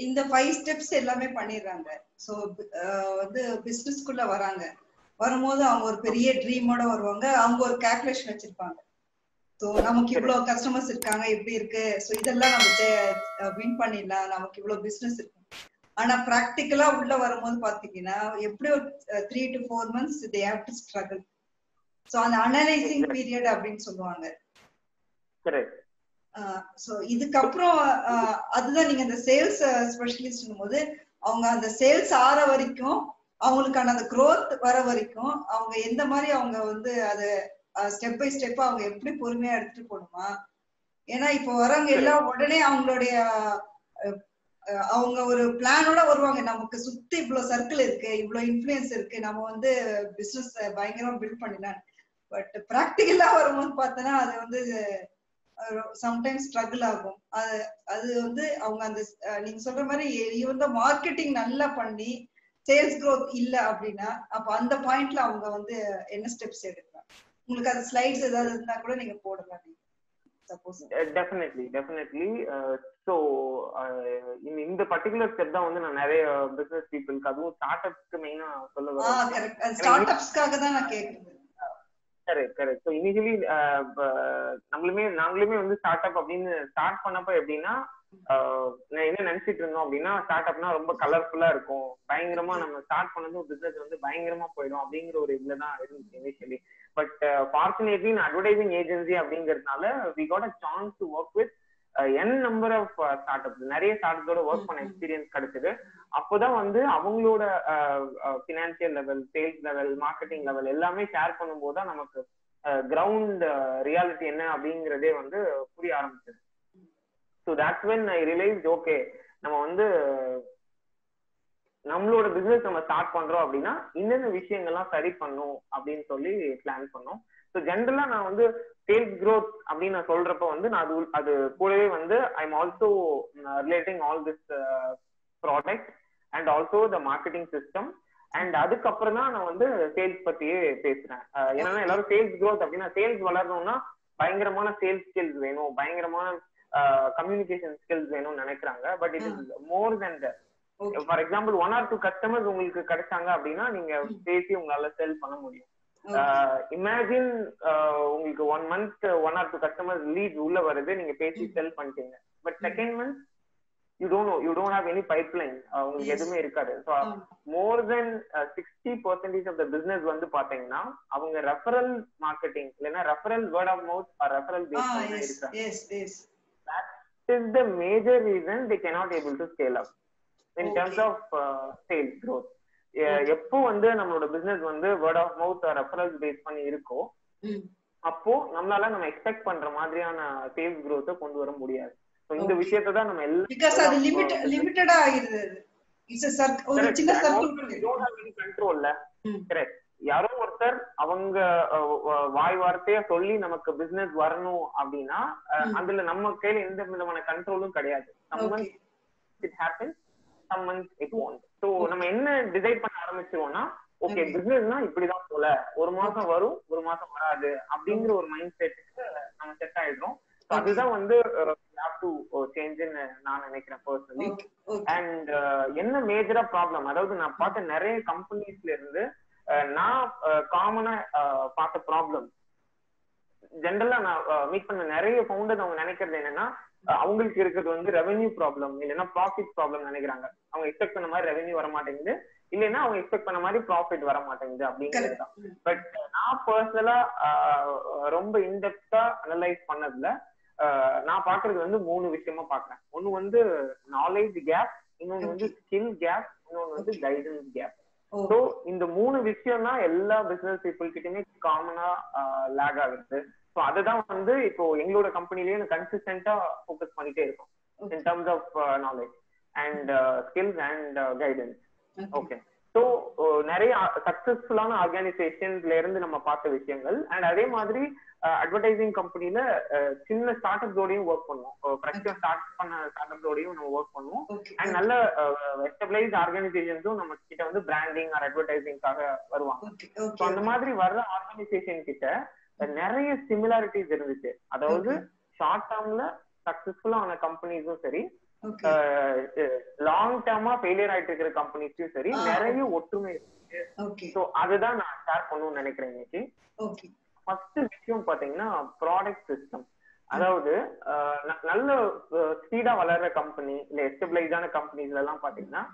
இந்த five steps எல்லாமே பண்ணிடுறாங்க ஸோ வந்து பிசினஸ்க்குள்ள வராங்க வரும்போது அவங்க ஒரு பெரிய ட்ரீமோட வருவாங்க அவங்க ஒரு கால்குலேஷன் வச்சிருப்பாங்க ஸோ நமக்கு இவ்வளவு கஸ்டமர்ஸ் இருக்காங்க இப்படி இருக்கு ஸோ இதெல்லாம் நம்ம வின் பண்ணிடலாம் நமக்கு இவ்வளவு பிசினஸ் இருக்கு ஆனா ப்ராக்டிக்கலா உள்ள வரும்போது பாத்தீங்கன்னா எப்படி ஒரு three to four months they have to struggle so அந்த அனலைசிங் பீரியட் அப்படின்னு சொல்லுவாங்க ஸோ இதுக்கப்புறம் அதுதான் நீங்க அந்த சேல்ஸ் ஸ்பெஷலிஸ்ட் போது அவங்க அந்த சேல்ஸ் ஆற வரைக்கும் அவங்களுக்கான அந்த க்ரோத் வர வரைக்கும் அவங்க எந்த மாதிரி அவங்க வந்து அதை ஸ்டெப் பை ஸ்டெப் அவங்க எப்படி பொறுமையா எடுத்துட்டு போகணுமா ஏன்னா இப்போ வரவங்க எல்லாம் உடனே அவங்களுடைய அவங்க ஒரு பிளானோட வருவாங்க நமக்கு சுத்தி இவ்வளவு சர்க்கிள் இருக்கு இவ்வளவு இன்ஃபுளுயன்ஸ் இருக்கு நம்ம வந்து பிசினஸ் பயங்கரமா பில்ட் பண்ணிடலாம் பட் ப்ராக்டிக்கலா வரும்போது பார்த்தோன்னா அது வந்து சம்டைம்ஸ் ஸ்ட்ரகிள் ஆகும் அது அது வந்து அவங்க அந்த நீங்க சொல்ற மாதிரி ஈவன் தான் மார்க்கெட்டிங் நல்லா பண்ணி சேல்ஸ் க்ரோத் இல்ல அப்படின்னா அப்ப அந்த பாயிண்ட்ல அவங்க வந்து என்ன ஸ்டெப்ஸ் எடுக்கலாம் உங்களுக்கு அது ஸ்லைட்ஸ் ஏதாவது இருந்தா கூட நீங்க போடலாம் சப்போஸ் டெஃபினெட்லி டெஃபினெட்லி ஸோ இந்த பர்டிகுலர் ஸ்டெப் தான் வந்து நான் நிறைய பிசினஸ் பீப்புளுக்கு அதுவும் ஸ்டார்ட் அப்ஸ்க்கு மெயினா சொல்ல வரேன் கரெக்ட் ஸ்டார்ட் அப்ஸ்க்காக தான் நான் கேக்குறது கரெக்ட் கரெக்ட் ஸோ இனிஷியலி நம்மளுமே நாங்களுமே வந்து ஸ்டார்ட் அப் அப்படின்னு ஸ்டார்ட் பண்ணப்ப எப்படின்னா நான் என்ன நினைச்சிட்டு இருந்தோம் அப்படின்னா ஸ்டார்ட் அப்னா ரொம்ப கலர்ஃபுல்லா இருக்கும் பயங்கரமா நம்ம ஸ்டார்ட் பண்ணதும் பிசினஸ் வந்து பயங்கரமா போயிடும் அப்படிங்கிற ஒரு இதுல தான் இருந்துச்சு initially but fortunately advertising agency அப்படிங்கறதுனால we got a chance to work with n number of start up நிறைய ஸ்டார்ட் அப்ஸோட ஒர்க் பண்ண எக்ஸ்பீரியன்ஸ் கிடைச்சது அப்போதான் வந்து அவங்களோட financial level sales level marketing level எல்லாமே ஷேர் பண்ணும்போது தான் நமக்கு கிரவுண்ட் ரியாலிட்டி என்ன அப்படிங்கிறதே வந்து புரிய ஆரம்பிச்சது so that's when I realise okay நம்ம வந்து நம்மளோட பிசினஸ் நம்ம ஸ்டார்ட் பண்றோம் அப்படின்னா இன்னென்ன விஷயங்கள்லாம் சரி பண்ணும் அப்படின்னு சொல்லி பிளான் பண்ணோம் ஸோ ஜென்ரலா நான் வந்து சேல்ஸ் க்ரோத் அப்படின்னு நான் சொல்றப்ப வந்து நான் அது அது கூடவே வந்து I am also relating all this product and also the marketing system and அதுக்கப்புறம் தான் நான் வந்து சேல்ஸ் பத்தியே பேசுறேன் ஏன்னா எல்லாரும் சேல்ஸ் க்ரோத் அப்படின்னா சேல்ஸ் வளரணும்னா பயங்கரமான சேல்ஸ் ஸ்கில்ஸ் வேணும் பயங்கரமான கம்யூனிகேஷன் ஸ்கில்ஸ் வேணும்னு நினைக்கிறாங்க but it is more than that for example one or two customers உங்களுக்கு கிடைச்சாங்க அப்படின்னா நீங்க பேசி உங்களால செல் பண்ண முடியும் இமேஜின் உங்களுக்கு one month one or two customers lead உள்ள வருது நீங்க பேசி செல் பண்ணிட்டீங்க but second month you don't know you don't have any pipeline உங்களுக்கு எதுவுமே இருக்காது so more than sixty percentage of the business வந்து பாத்தீங்கன்னா அவங்க ரெஃபரல் மார்க்கெட்டிங் இல்லைன்னா referral word of mouth or referral base இருக்காங்க that is the major reason they cannot able to scale up in okay. terms of uh, sales growth எப்போ வந்து நம்மளோட business வந்து word of mouth reference base பண்ணி இருக்கோ அப்போ நம்மளால நம்ம எக்ஸ்பெக்ட் பண்ற மாதிரியான சேல்ஸ் growth கொண்டு வர முடியாது இந்த விஷயத்தை தான் நம்ம எல்லாம் பிகாஸ் அது லிமிட் லிமிட்டடா ஆகிடுது இட்ஸ் எ ஒரு சின்ன சர்க்கிள் டோன்ட் ஹேவ் எனி கண்ட்ரோல்ல கரெக்ட் யாரோ ஒருத்தர் அவங்க வாய் வார்த்தையா சொல்லி நமக்கு பிசினஸ் வரணும் அப்படின்னா அதுல நம்ம கையில எந்த விதமான கண்ட்ரோலும் கிடையாது someone it happen someone it want so நம்ம என்ன டிசைட் பண்ண ஆரம்பிச்சிருவோம்னா ஓகே பிசினஸ்னா இப்படிதான் போல ஒரு மாசம் வரும் ஒரு மாசம் வராது அப்படிங்கிற ஒரு மைண்ட் செட்டுக்கு நம்ம செட் ஆயிடுறோம் அதுதான் வந்து டு சேஞ்சுன்னு நான் நினைக்கிறேன் பர்சனலி அண்ட் என்ன மேஜரா ப்ராப்ளம் அதாவது நான் பார்த்த நிறைய கம்பெனிஸ்ல இருந்து நான் காமனா பார்த்த ப்ராப்ளம் ஜென்ரலா நான் மீட் பண்ண நிறைய ஃபவுண்டர்ஸ் அவங்க நினைக்கிறது என்னன்னா அவங்களுக்கு இருக்கிறது வந்து ரெவென்யூ ப்ராப்ளம் இல்லைன்னா ப்ராஃபிட் ப்ராப்ளம் நினைக்கிறாங்க அவங்க எக்ஸ்பெக்ட் பண்ண மாதிரி ரெவென்யூ வர மாட்டேங்குது இல்லைன்னா அவங்க எக்ஸ்பெக்ட் பண்ண மாதிரி ப்ராஃபிட் வர மாட்டேங்குது அப்படிங்கிறது தான் பட் நான் பர்சனலா ரொம்ப இன்டெப்தா அனலைஸ் பண்ணதுல நான் பாக்குறது வந்து மூணு விஷயமா பாக்குறேன் ஒன்னு வந்து நாலேஜ் கேப் இன்னொன்னு வந்து ஸ்கில் கேப் இன்னொன்னு வந்து கைடன்ஸ் கேப் ஸோ இந்த மூணு விஷயம் தான் எல்லா பிசினஸ் பீப்புள் கிட்டயுமே காமனா லேக் ஆகுது ஸோ அதுதான் வந்து இப்போ எங்களோட கம்பெனிலேயே கன்சிஸ்டன்டா ஃபோக்கஸ் பண்ணிட்டே இருக்கோம் in terms of knowledge and skills and guidance okay so நிறைய சக்சஸ்ஃபுல்லான ஆர்கனைசேஷன்ஸ்ல இருந்து நம்ம பார்த்த விஷயங்கள் அண்ட் அதே மாதிரி அட்வர்டைசிங் கம்பெனில சின்ன ஸ்டார்ட் அப்ஸோடையும் ஒர்க் பண்ணுவோம் ஃப்ரெஷ்ஷா ஸ்டார்ட் பண்ண ஸ்டார்ட் அப்ஸோடையும் நம்ம ஒர்க் பண்ணுவோம் அண்ட் நல்ல எஸ்டபிளைஸ் ஆர்கனைசேஷன்ஸும் நம்ம கிட்ட வந்து பிராண்டிங் ஆர் அட்வர்டைசிங்காக வருவாங்க ஸோ அந்த மாதிரி வர்ற ஆர்கனைசேஷன் கிட்ட நிறைய சிமிலாரிட்டிஸ் இருந்துச்சு அதாவது ஷார்ட் டேர்ம்ல சக்சஸ்ஃபுல்லா ஆன கம்பெனிஸும் சரி ஓகே லாங் டேர்மா ஃபெயிலியர் ஆயிட்டு இருக்கிற கம்பெனிஸ்லயும் சரி ஆ. நிறைய ஒற்றுமை இருக்கு ஓகே ஸோ அதுதான் நான் ஷேர் பண்ணணும்னு நினைக்கிறேன் இன்னைக்கு ஓகே ஃபர்ஸ்ட் விஷயம் பாத்தீங்கன்னா ப்ராடக்ட் சிஸ்டம் அதாவது அஹ், ந- நல்ல ஸ்பீடா வளர்ற கம்பெனி இல்ல எஸ்டபிளைஸான கம்பெனிஸ்ல எல்லாம் பாத்தீங்கன்னா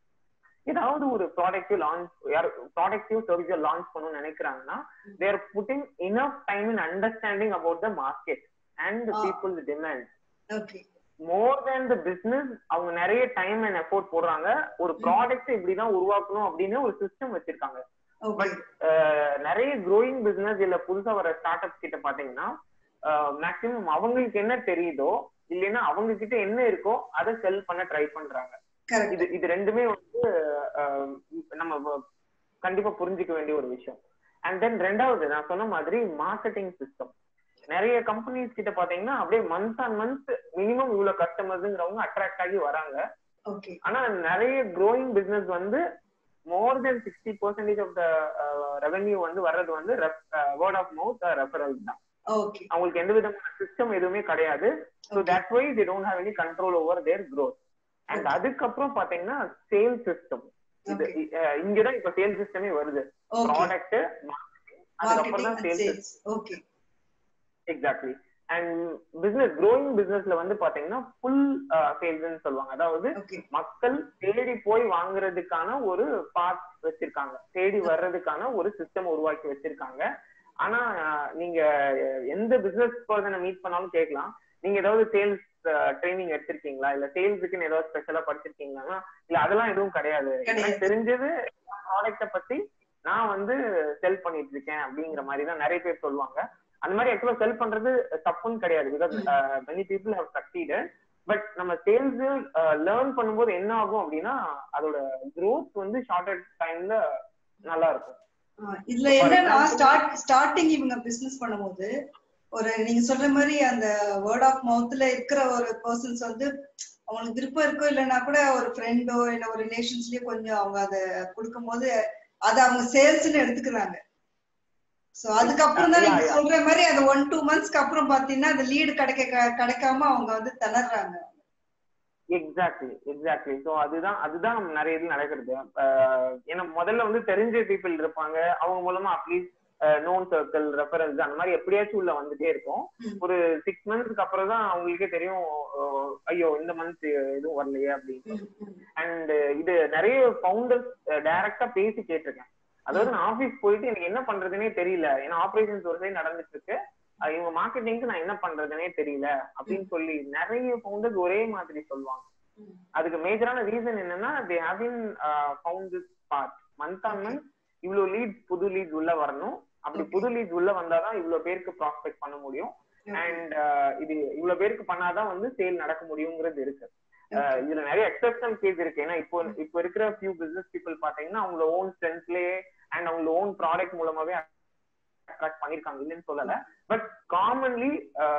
ஏதாவது ஒரு ப்ராடக்ட் லான்ச் யார் ப்ராடக்டையும் சர்வீஸோ லான்ச் பண்ணணும்னு நினைக்கிறாங்கன்னா they're putting enough time in understanding about the market and ah. People's demand okay more than the business அவங்க நிறைய டைம் அண்ட் எஃபோர்ட் போடுறாங்க ஒரு ப்ராடக்ட் இப்படிதான் உருவாக்கணும் அப்படின்னு ஒரு சிஸ்டம் வச்சிருக்காங்க ஓகே பட் அஹ், நிறைய க்ரோயிங் பிசினஸ் இல்ல புதுசா வர ஸ்டார்ட் அப் கிட்ட பாத்தீங்கன்னா மேக்சிமம் அவங்களுக்கு என்ன தெரியுதோ இல்லைன்னா அவங்க கிட்ட என்ன இருக்கோ அதை செல் பண்ண ட்ரை பண்றாங்க கரெக்ட் இது இது ரெண்டுமே வந்து அஹ், நம்ம வ- கண்டிப்பா புரிஞ்சுக்க வேண்டிய ஒரு விஷயம் அண்ட் தென் ரெண்டாவது நான் சொன்ன மாதிரி மார்க்கெட்டிங் சிஸ்டம் நிறைய கம்பெனிஸ் கிட்ட பாத்தீங்கன்னா அப்படியே மந்த் ஆன் மந்த் மினிமம் இவ்வளவு கஸ்டமர்ஸ்ங்கிறவங்க அட்ராக்ட் ஆகி வராங்க ஓகே ஆனா நிறைய க்ரோயிங் பிசினஸ் வந்து more than sixty percentage of the revenue வந்து வர்றது வந்து வேர்ட் ஆஃப் மவுத் ரெஃபரல் தான் ஓகே அவங்களுக்கு எந்த விதமான சிஸ்டம் எதுவுமே கிடையாது so Okay. That why they don't have any control over their growth and Okay. அதுக்கப்புறம் பாத்தீங்கன்னா சேல் சிஸ்டம் இது Okay. அஹ், இங்கதான் இப்ப சேல் சிஸ்டமே வருது ஓகே ப்ராடக்ட் மார்க்கெட்டிங் அதுக்கப்புறம் மார்க்கெட்டிங் தான் and sale sales okay exactly and business growing பிசினஸ்ல வந்து பாத்தீங்கன்னா ஃபுல் சேல்ஸ்ன்னு சொல்லுவாங்க அதாவது ஓகே மக்கள் தேடி போய் வாங்குறதுக்கான ஒரு பாத் வச்சிருக்காங்க தேடி வர்றதுக்கான ஒரு சிஸ்டம் உருவாக்கி வச்சிருக்காங்க ஆனா அஹ், நீங்க அஹ், எந்த பிசினஸ் பர்சனை மீட் பண்ணாலும் கேட்கலாம் நீங்க ஏதாவது சேல்ஸ் ட்ரைனிங் எடுத்திருக்கீங்களா இல்ல சேல்ஸுக்குன்னு ஏதாவது ஸ்பெஷலா படிச்சிருக்கீங்களா இல்ல அதெல்லாம் எதுவும் கிடையாது கிடையாது. எனக்கு தெரிஞ்சது ப்ராடக்ட பத்தி நான் வந்து செல் பண்ணிட்டு இருக்கேன் அப்படிங்கிற மாதிரி தான் நிறைய பேர் சொல்லுவாங்க அந்த மாதிரி ஆக்சுவலா செல் பண்றது தப்புன்னு கிடையாது because many people have succeeded but நம்ம சேல்ஸ் லேர்ன் பண்ணும்போது என்ன ஆகும் அப்படின்னா அதோட growth வந்து ஷார்டட் டைம்ல நல்லா இருக்கும் ஆ, இதுல For என்னன்னா example- ஸ்டார்ட் ஸ்டார்டிங் இவங்க பிசினஸ் பண்ணும்போது ஒரு நீங்க சொல்ற மாதிரி அந்த வேர்ட் ஆஃப் மவுத்ல இருக்கிற ஒரு பர்சன்ஸ் வந்து அவங்களுக்கு விருப்பம் இருக்கோ இல்லைன்னா கூட ஒரு ஃப்ரெண்டோ இல்ல ஒரு ரிலேஷன்ஸ்லயோ கொஞ்சம் அவங்க அதை கொடுக்கும்போது அதை அவங்க சேல்ஸ்னு எடுத்துக்கிறாங்க சோ அதுக்கப்புறம் தான் Yeah, நீங்க yeah. சொல்ற மாதிரி அந்த ஒன் டூ மந்த்ஸ்க்கு அப்புறம் பாத்தீங்கன்னா அந்த லீடு கிடைக்க க- கிடைக்காம அவங்க வந்து திணறாங்க எக்ஸாக்ட்லி எக்ஸாக்ட்லி ஸோ அதுதான் அதுதான் நம்ம நிறைய இது நடக்கிறது அஹ் ஏன்னா முதல்ல வந்து தெரிஞ்ச பீப்புள் இருப்பாங்க அவங்க மூலமா அட்லீஸ்ட் நோன் சர்க்கிள் ரெஃபரன்ஸ் அந்த மாதிரி எப்படியாச்சும் உள்ள வந்துட்டே இருக்கும் ம். ஒரு சிக்ஸ் மந்த்ஸ்க்கு அப்புறம் தான் அவங்களுக்கே தெரியும் அஹ் ஐயோ இந்த மந்த் எதுவும் வரலையே அப்படின்னு ம், ம். அண்ட் இது நிறைய ஃபவுண்டர்ஸ் டைரக்டா பேசி கேட்டிருக்கேன் அதாவது நான் ஆபீஸ் போயிட்டு எனக்கு என்ன பண்றதுனே தெரியல ஏன்னா ஆபரேஷன்ஸ் ஒரு சைடு நடந்துட்டு இருக்கு அஹ் இவங்க மார்க்கெட்டிங்க்கு நான் என்ன பண்றதுனே தெரியல அப்படின்னு சொல்லி நிறைய ஃபவுண்டர்ஸ் ஒரே மாதிரி சொல்லுவாங்க ம். அதுக்கு மேஜரான ரீசன் என்னன்னா they have been found this part month on month இவ்வளவு லீட்ஸ் புது லீட்ஸ் உள்ள வரணும் அப்படி Okay. புது லீட்ஸ் உள்ள வந்தாதான் இவ்வளவு பேருக்கு ப்ராஸ்பெக்ட் பண்ண முடியும் அண்ட் இது இவ்வளவு பேருக்கு பண்ணாதான் வந்து சேல் நடக்க முடியுங்கிறது இருக்கு அஹ் இதுல நிறைய எக்ஸப்ஷனல் கேஸ் இருக்கு ஏன்னா இப்போ இப்போ இருக்கிற ஃபியூ பிசினஸ் பீப்புள் பாத்தீங்கன்னா அவங்களோட ஓன் ஸ்ட்ரென்த்லயே அண்ட் அவங்களோட ஓன் ப்ராடக்ட் மூலமாவே அட்ராக்ட் பண்ணிருக்காங்க இல்லைன்னு சொல்லல பட் காமன்லி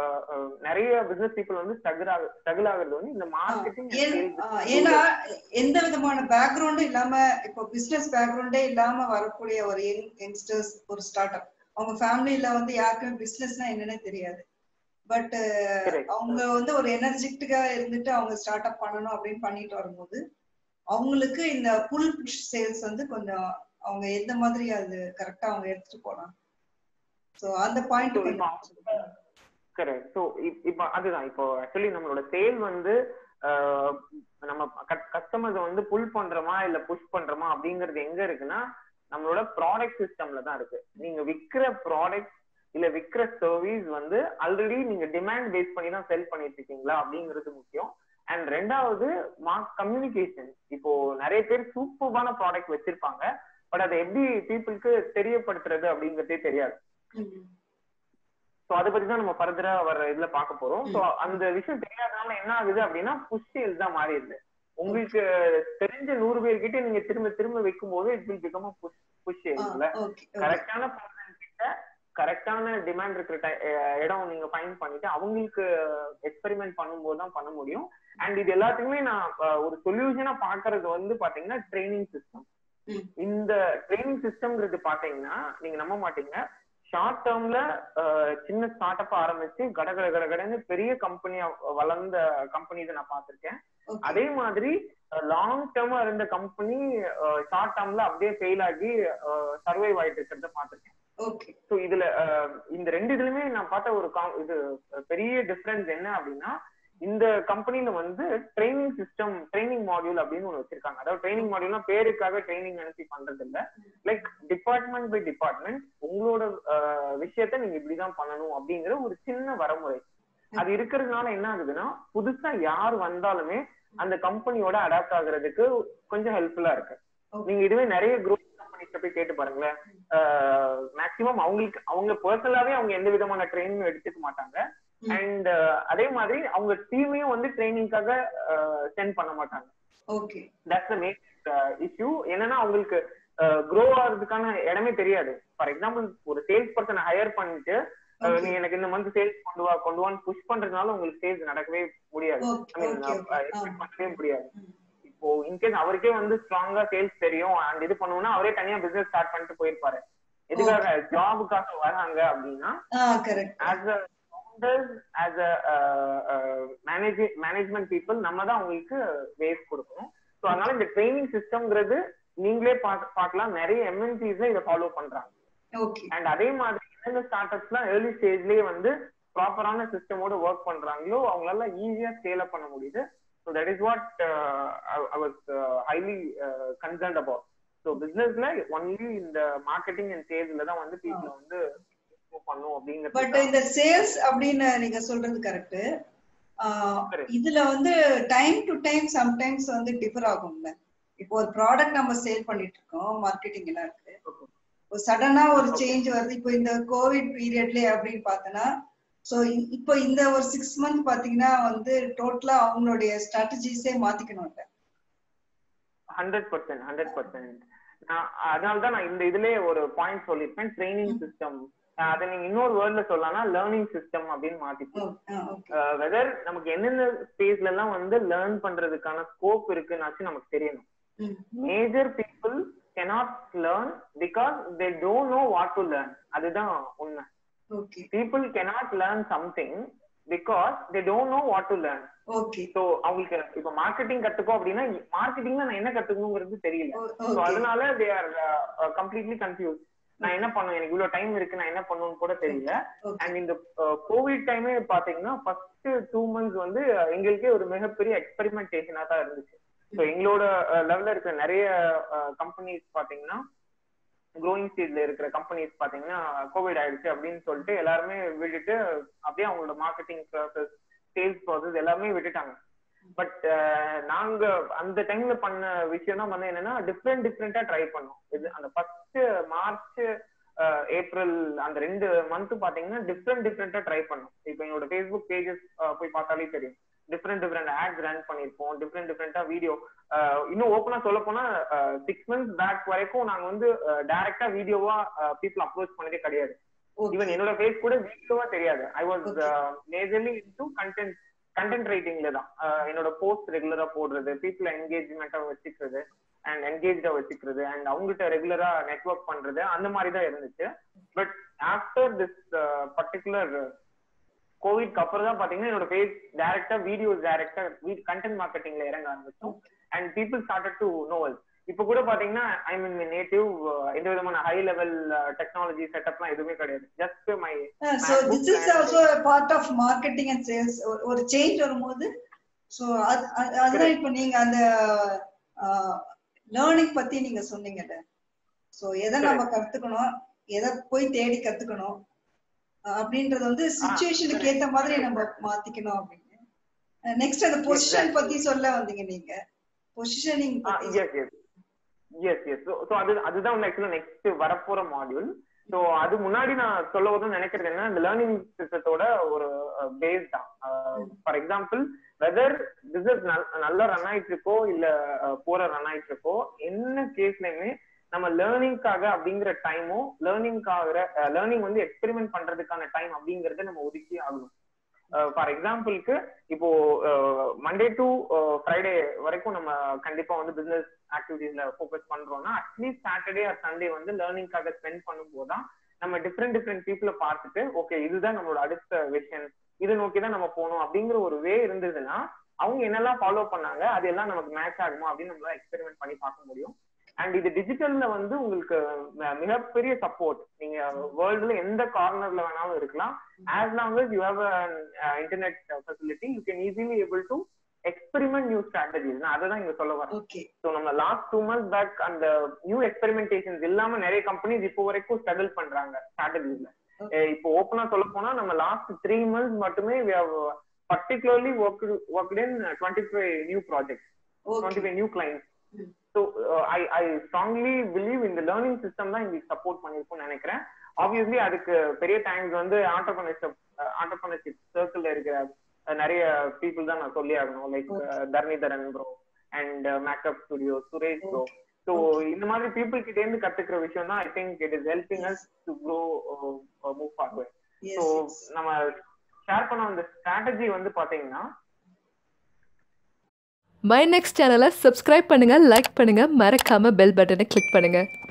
நிறைய பிசினஸ் பீப்புள் வந்து ஸ்ட்ரகிள் ஆகு ஸ்ட்ரகிள் ஆகுறது வந்து இந்த மார்க்கெட்டிங் ஏன்- ஆ, ஏன்னா எந்த விதமான பேக்ரவுண்டும் இல்லாம இப்போ பிசினஸ் பேக்ரவுண்டே இல்லாம வரக்கூடிய ஒரு யங் யங்ஸ்டர்ஸ் ஒரு ஸ்டார்ட் அப் அவங்க ஃபேமிலில வந்து யாருக்குமே பிசினஸ்னா என்னன்னே தெரியாது பட் Correct. அவங்க வந்து ஒரு எனர்ஜெட்டிக்கா இருந்துட்டு அவங்க ஸ்டார்ட் அப் பண்ணணும் அப்படின்னு பண்ணிட்டு வரும்போது அவங்களுக்கு இந்த புல் புஷ் சேல்ஸ் வந்து கொஞ்சம் அவங்க எந்த மாதிரி அது கரெக்டா அவங்க எடுத்துட்டு போலாம் சோ அந்த பாயிண்ட் So, இப்போ கரெக்ட் ஸோ இப்போ அதுதான் இப்போ ஆக்சுவலி நம்மளோட சேல் வந்து அஹ், நம்ம கஸ்டமர்ஸை வந்து புல் பண்றோமா இல்ல புஷ் பண்றோமா அப்படிங்கிறது எங்க இருக்குன்னா நம்மளோட ப்ராடக்ட் சிஸ்டம்ல தான் இருக்கு நீங்க விக்கிற ப்ராடக்ட் இல்ல விக்கிற சர்வீஸ் வந்து ஆல்ரெடி நீங்க டிமாண்ட் பேஸ் பண்ணி தான் செல் பண்ணிட்டு இருக்கீங்களா அப்படிங்கிறது முக்கியம் அண்ட் ரெண்டாவது மார்க் கம்யூனிகேஷன் இப்போ நிறைய பேர் சூப்பர்பான ப்ராடக்ட் வச்சிருப்பாங்க பட் அதை எப்படி பீப்புளுக்கு தெரியப்படுத்துறது அப்படிங்கிறதே தெரியாது சோ அதை பத்தி தான் நம்ம ஃபர்தரா வர இதுல பார்க்க போறோம் சோ அந்த விஷயம் தெரியாதனால என்ன ஆகுது அப்படின்னா புஷ் சேல்ஸ் தான் மாறிடுது உங்களுக்கு தெரிஞ்ச நூறு பேர்கிட்ட நீங்க திரும்ப திரும்ப வைக்கும் போது it will become push push சேல்ஸ்ல ஓகே கரெக்டான பர்சன் கிட்ட கரெக்டான டிமாண்ட் இருக்கிற ti- அஹ் இடம் நீங்க ஃபைன் பண்ணிட்டு அவங்களுக்கு எக்ஸ்பெரிமெண்ட் பண்ணும்போது தான் பண்ண முடியும் அண்ட் இது எல்லாத்துக்குமே நான் அஹ், ஒரு சொல்யூஷனா பாக்குறது வந்து பாத்தீங்கன்னா ட்ரைனிங் சிஸ்டம் ம். இந்த ட்ரைனிங் சிஸ்டம்ங்கிறது பாத்தீங்கன்னா நீங்க நம்ப மாட்டீங்க ஷார்ட் டேர்ம்ல சின்ன ஸ்டார்ட் அப் ஆரம்பிச்சு கட கட கட கடன்னு பெரிய கம்பெனியா வளர்ந்த கம்பெனிஸ் நான் பார்த்திருக்கேன் Okay. அதே மாதிரி லாங் டேர்மா இருந்த கம்பெனி ஷார்ட் டேர்ம்ல அப்படியே ஃபெயில் ஆகி சர்வைவ் ஆயிட்டு இருக்கிறத பார்த்திருக்கேன் ஓகே ஸோ இதுல அஹ், இந்த ரெண்டு இதுலயுமே நான் பார்த்த ஒரு com- இது பெரிய டிஃபரன்ஸ் என்ன அப்படின்னா இந்த கம்பெனில வந்து ட்ரைனிங் சிஸ்டம் ட்ரைனிங் மாடியூல் அப்படின்னு ஒன்று வச்சிருக்காங்க அதாவது ட்ரைனிங் மாடியூல்னா பேருக்காக ட்ரைனிங் நினைச்சு பண்றது இல்ல லைக் டிபார்ட்மெண்ட் பை டிபார்ட்மெண்ட் உங்களோட அஹ், விஷயத்த நீங்க இப்படிதான் பண்ணணும் அப்படிங்கிற ஒரு சின்ன வரமுறை அது இருக்கிறதுனால என்ன ஆகுதுன்னா புதுசா யார் வந்தாலுமே அந்த கம்பெனியோட அடாப்ட் ஆகுறதுக்கு கொஞ்சம் ஹெல்ப்ஃபுல்லா இருக்கு Okay. நீங்க இதுவே நிறைய குரூப் கம்பெனிஸ்ல போய் கேட்டு பாருங்களேன் மேக்சிமம் அவங்களுக்கு அவங்க பர்சனலாவே அவங்க எந்த விதமான ட்ரைனிங் எடுத்துக்க மாட்டாங்க ம். அண்ட் அதே மாதிரி அவங்க டீமையும் வந்து ட்ரைனிங்காக சென்ட் பண்ண மாட்டாங்க okay that's the make issue என்னன்னா அவங்களுக்கு க்ரோ ஆகிறதுக்கான இடமே தெரியாது ஃபார் எக்ஸாம்பிள் ஒரு சேல்ஸ் பர்சனை ஹையர் பண்ணிட்டு அஹ், Okay. நீ எனக்கு இந்த மந்த் சேல்ஸ் கொண்டு வா கொண்டு வான்னு புஷ் பண்றதுனால உங்களுக்கு சேல்ஸ் நடக்கவே முடியாது Okay, I mean okay, okay. Expect ah. பண்ணவே முடியாது ம். இப்போ இன்கேஸ் அவருக்கே வந்து ஸ்ட்ராங்கா சேல்ஸ் தெரியும் அண்ட் இது பண்ணுவோம்னா அவரே தனியா பிசினஸ் ஸ்டார்ட் பண்ணிட்டு போயிருப்பாரு எதுக்காக ஜாபுக்காக வராங்க அப்படின்னா ah correct as a founders as a manage management people நம்ம தான் அவங்களுக்கு வேஸ் கொடுக்கணும் ஸோ அதனால இந்த ட்ரைனிங் சிஸ்டம்ங்கிறது நீங்களே பார்க்க- பார்க்கலாம் நிறைய எம்என்சிஸ்ல இதை ஃபாலோ பண்றாங்க ஓகே அண்ட் அதே மாதிரி எந்தெந்த ஸ்டார்ட் அப்ஸ்லாம் ஏர்லி ஸ்டேஜ்லயே வந்து ப்ராப்பரான சிஸ்டமோட ஒர்க் பண்றாங்களோ அவங்களால ஈஸியா ஸ்கேல் அப் பண்ண முடியுது so that is what I was highly concerned about so பிசினஸ்ல ஒன்லி இந்த மார்க்கெட்டிங் அண்ட் சேல்ஸ்ல தான் வந்து பீப்புள் வந்து improve பண்ணும் பட் அப்படிங்கிறது இந்த சேல்ஸ் அப்படின்னு நீங்க சொல்றது கரெக்ட் Correct. இதுல வந்து டைம் டு டைம் சம்டைம்ஸ் வந்து டிஃபர் ஆகும்ல இப்போ ஒரு ப்ராடக்ட் நம்ம சேல் பண்ணிட்டு இருக்கோம் மார்க்கெட்டிங் எல்லாம் இருக்கு ஒரு சடனா ஒரு Okay. சேஞ்ச் வருது இப்போ இந்த கோவிட் பீரியட்ல அப்படின்னு பார்த்தோன்னா ஸோ இப்போ இந்த ஒரு சிக்ஸ் மந்த் பாத்தீங்கன்னா வந்து டோட்டலா அவங்களுடைய ஸ்ட்ராட்டஜிஸே மாத்திக்கணும்ல ஹண்ட்ரட் பர்சன்ட் ஹண்ட்ரட் பர்சன்ட் அதனால தான் நான் இந்த இதுலயே ஒரு பாயிண்ட் சொல்லியிருப்பேன் ட்ரைனிங் சிஸ்டம் அதை நீங்க இன்னொரு வேர்ட்ல சொல்லலாம்னா லேர்னிங் சிஸ்டம் அப்படின்னு மாத்திப்போம் ஓகே வெதர் நமக்கு என்னென்ன ஸ்பேஸ்ல எல்லாம் வந்து லேர்ன் பண்றதுக்கான ஸ்கோப் இருக்குன்னாச்சும் நமக்கு தெரியணும் major people cannot learn because they don't know what to learn அதுதான் உண்மை okay people cannot learn something because they don't know what to learn okay so அவங்களுக்கு இப்ப மார்க்கெட்டிங் கத்துக்கோ அப்படின்னா மார்க்கெட்டிங்ல நான் என்ன கத்துக்கணுங்கிறது தெரியல ஸோ ஓகே அதனால தே ஆர் கம்ப்ளீட்லி கன்ஃபியூஸ் நான் என்ன பண்ணுவேன் எனக்கு இவ்வளவு டைம் இருக்கு நான் என்ன பண்ணணும்னு கூட தெரியல ஓகே அண்ட் இந்த கோவிட் டைமே பாத்தீங்கன்னா ஃபர்ஸ்ட் டூ மந்த்ஸ் வந்து எங்களுக்கே ஒரு மிகப்பெரிய எக்ஸ்பெரிமெண்டேஷனா தான் இருந்துச்சு ஸோ எங்களோட லெவல்ல இருக்கிற நிறைய கம்பெனிஸ் பாத்தீங்கன்னா க்ரோயிங் ஸ்டேஜ்ல இருக்கிற கம்பெனிஸ் பாத்தீங்கன்னா கோவிட் ஆயிடுச்சு அப்படின்னு சொல்லிட்டு எல்லாருமே விட்டுட்டு அப்படியே அவங்களோட மார்க்கெட்டிங் ப்ராசஸ் சேல்ஸ் ப்ராசஸ் எல்லாமே விட்டுட்டாங்க பட் நாங்க அந்த டைம்ல பண்ண விஷயம் தான் வந்து என்னன்னா டிஃப்ரெண்ட் டிஃப்ரெண்டா ட்ரை பண்ணோம் இது அந்த ஃபர்ஸ்ட் மார்ச் ஏப்ரல் அந்த ரெண்டு மந்த் பாத்தீங்கன்னா டிஃப்ரெண்ட் டிஃப்ரெண்டா ட்ரை பண்ணோம் இப்போ எங்களோட ஃபேஸ்புக் பேஜஸ் போய் பார்த்தாலே தெரியும் டிஃப்ரெண்ட் டிஃப்ரெண்ட் ஆட்ஸ் ரன் பண்ணிருப்போம் டிஃப்ரெண்ட் டிஃப்ரெண்டா வீடியோ இன்னும் ஓப்பனா சொல்ல போனா சிக்ஸ் மந்த்ஸ் பேக் வரைக்கும் நாங்க வந்து டைரக்டா வீடியோவா பீப்புள் அப்ரோச் பண்ணதே கிடையாது ஈவன் என்னோட ஃபேஸ் கூட வீடியோவா தெரியாது I was majorly into content content ரைட்டிங்ல தான் அஹ் என்னோட போஸ்ட் ரெகுலரா போடுறது பீப்புள் என்கேஜ்மெண்டா வச்சுக்கிறது அண்ட் என்கேஜா வச்சுக்கிறது அண்ட் அவங்ககிட்ட ரெகுலரா நெட்ஒர்க் பண்றது அந்த மாதிரி தான் இருந்துச்சு பட் ஆஃப்டர் திஸ் பர்டிகுலர் கோவிட்க்கு அப்புறம் தான் பாத்தீங்கன்னா என்னோட பேஜ் டைரக்டா வீடியோஸ் டைரக்டா கண்டென்ட் மார்க்கெட்டிங்ல இறங்க ஆரம்பிச்சோம் and people started to novel இப்ப கூட பாத்தீங்கன்னா ஐ மீன் நேட்டிவ் எந்த விதமான ஹை லெவல் டெக்னாலஜி செட்டப்லாம் எதுவுமே கிடையாது just my so this is also part of marketing and sales ஒரு சேஞ்ச் வரும்போது சோ அதுதான் இப்போ நீங்க அந்த லேர்னிங் பத்தி நீங்க சொன்னீங்கல்ல சோ எதை நம்ம கத்துக்கணும் எதை போய் தேடி கத்துக்கணும் அப்படின்றது வந்து சுச்சுவேஷனுக்கு ஏத்த மாதிரி நம்ம மாத்திக்கணும் அப்படின்னு நெக்ஸ்ட் அந்த பொசிஷன் பத்தி சொல்ல வந்தீங்க நீங்க பொசிஷனிங் பத்தி yes yes yes yes so அது அதுதான் வந்து ஆக்சுவலா நெக்ஸ்ட் வரப்போற மாடியூல் ஸோ அது முன்னாடி நான் சொல்ல வரும்னு நினைக்கிறது என்ன இந்த லேர்னிங் சிஸ்டத்தோட ஒரு பேஸ் தான் ஃபார் எக்ஸாம்பிள் வெதர் பிசினஸ் நல்லா ரன் ஆயிட்டு இருக்கோ இல்ல போற ரன் ஆயிட்டு இருக்கோ என்ன கேஸ்லயுமே நம்ம லேர்னிங்காக அப்படிங்கிற டைமும் லேர்னிங்காக லேர்னிங் வந்து எக்ஸ்பெரிமெண்ட் பண்றதுக்கான டைம் அப்படிங்கறத நம்ம ஒதுக்கி ஆகணும் ஃபார் எக்ஸாம்பிளுக்கு இப்போ மண்டே டு ஃப்ரைடே வரைக்கும் நம்ம கண்டிப்பா வந்து பிசினஸ் ஆக்டிவிட்டிஸ்ல ஃபோக்கஸ் பண்றோம்னா அட்லீஸ்ட் சாட்டர்டே ஆர் சண்டே வந்து லேர்னிங்காக ஸ்பெண்ட் பண்ணும்போது தான் நம்ம டிஃப்ரெண்ட் டிஃப்ரெண்ட் பீப்புளை பார்த்துட்டு ஓகே இதுதான் நம்மளோட அடுத்த விஷன் இதை நோக்கி தான் நம்ம போகணும் அப்படிங்கிற ஒரு வே இருந்ததுன்னா அவங்க என்னெல்லாம் ஃபாலோ பண்ணாங்க அது எல்லாம் நமக்கு மேட்ச் ஆகுமா அப்படின்னு நம்மளால எக்ஸ்பெரிமெண்ட் பண்ணி பார்க்க முடியும் அண்ட் இது டிஜிட்டல்ல வந்து உங்களுக்கு ம- மிகப்பெரிய சப்போர்ட் நீங்க வேர்ல்டுல எந்த கார்னர்ல வேணாலும் இருக்கலாம் as long as you have internet facility you can easily able to experiment new strategies நான் அதை தான் இங்க சொல்ல வரேன் ஓகே ஸோ நம்ம லாஸ்ட் டூ மந்த்ஸ் பேக் அந்த நியூ எக்ஸ்பெரிமெண்டேஷன்ஸ் இல்லாம நிறைய கம்பெனிஸ் இப்போ வரைக்கும் ஸ்ட்ரகிள் பண்றாங்க ஸ்ட்ராட்டஜிஸ்ல இப்போ ஓப்பனா சொல்ல போனா நம்ம லாஸ்ட் த்ரீ மந்த்ஸ் மட்டுமே particularly work work in twenty five new project twenty okay five new clients ம். So I I strongly believe இந்த லேர்னிங் சிஸ்டம் தான் எங்களுக்கு சப்போர்ட் பண்ணிருக்கும்னு நினைக்கிறேன் ஆப்வியஸ்லி அதுக்கு பெரிய தேங்க்ஸ் வந்து ஆண்டர்பனர்ஷிப் ஆண்டர்பனர்ஷிப் சர்க்கிள்ல இருக்கிற அஹ், நிறைய பீப்புள் தான் நான் சொல்லி ஆகணும் like Dharanidharan bro and makeup studio Suresh bro so இந்த மாதிரி பீப்புள் கிட்ட இருந்து கத்துக்கிற விஷயம் தான் I think it is helping us to grow move forward so yes நம்ம ஷேர் பண்ண அந்த ஸ்ட்ராட்டஜி வந்து பாத்தீங்கன்னா மை நெக்ஸ்ட் சேனலை சப்ஸ்கிரைப் பண்ணுங்கள் லைக் பண்ணுங்கள் மறக்காமல் பெல் பட்டனை கிளிக் பண்ணுங்கள்